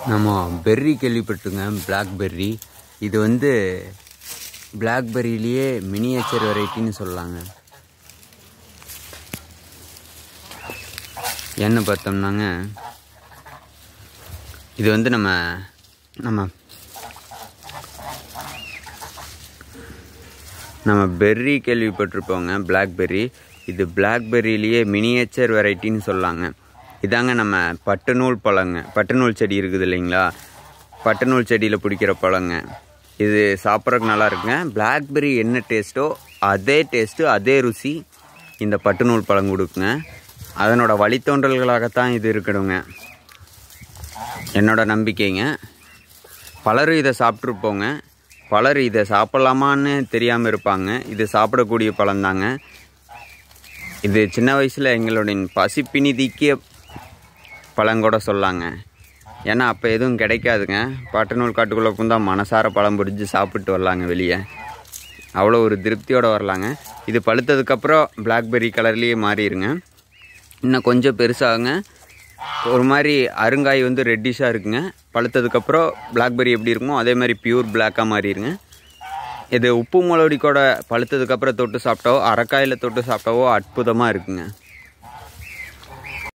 நம்ம berry கேள்விப்பட்டுங்க black berry இது வந்து பிளாக்பெர்ரிலேயே மினியேச்சர் வெரைட்டின்னு சொல்லலாங்க என்ன பார்த்தோம்னாங்க இது வந்து நம்ம நம்ம நம்ம பெர்ரி கேள்விப்பட்டிருப்போங்க பிளாக்பெர்ரி இது பிளாக்பெர்ரிலேயே மினியேச்சர் வெரைட்டின்னு சொல்லலாங்க இதாங்க நம்ம பட்டுநூல் பழங்க பட்டுநூல் செடி இருக்குது இல்லைங்களா பட்டுநூல் செடியில் பிடிக்கிற பழங்க இது சாப்பிட்றதுக்கு நல்லா இருக்குங்க பிளாக்பெர்ரி என்ன டேஸ்ட்டோ அதே டேஸ்ட்டு அதே ருசி இந்த பட்டுநூல் பழம் கொடுக்குங்க அதனோட வழித்தோன்றல்களாகத்தான் இது இருக்கணுங்க என்னோட நம்பிக்கைங்க பலரும் இதை சாப்பிட்ருப்போங்க பலர் இதை சாப்பிட்லாமான்னு தெரியாமல் இருப்பாங்க இது சாப்பிடக்கூடிய பழம்தாங்க இது சின்ன வயசில் எங்களுடைய பசிப்பினி தீக்கிய பழங்கூட சொல்லாங்க ஏன்னா அப்போ எதுவும் கிடைக்காதுங்க பட்டநூல் காட்டுக்குள்ளே புந்தா மனசார பழம் பிடிச்சி சாப்பிட்டு வரலாங்க வெளியே அவ்வளோ ஒரு திருப்தியோடு வரலாங்க இது பழுத்ததுக்கப்புறம் பிளாக்பெர்ரி கலர்லேயே மாறிடுங்க இன்னும் கொஞ்சம் பெருசாகுங்க ஒரு மாதிரி அருங்காய் வந்து ரெட்டிஷாக இருக்குங்க பழுத்ததுக்கப்புறம் பிளாக்பெர்ரி எப்படி இருக்குமோ அதே மாதிரி பியூர் பிளாக்காக மாறிடுங்க இது உப்பு மிளகுடி கூட பழுத்ததுக்கப்புறம் தொட்டு சாப்பிட்டாவோ அரைக்காயில் தொட்டு சாப்பிட்டாவோ அற்புதமாக இருக்குங்க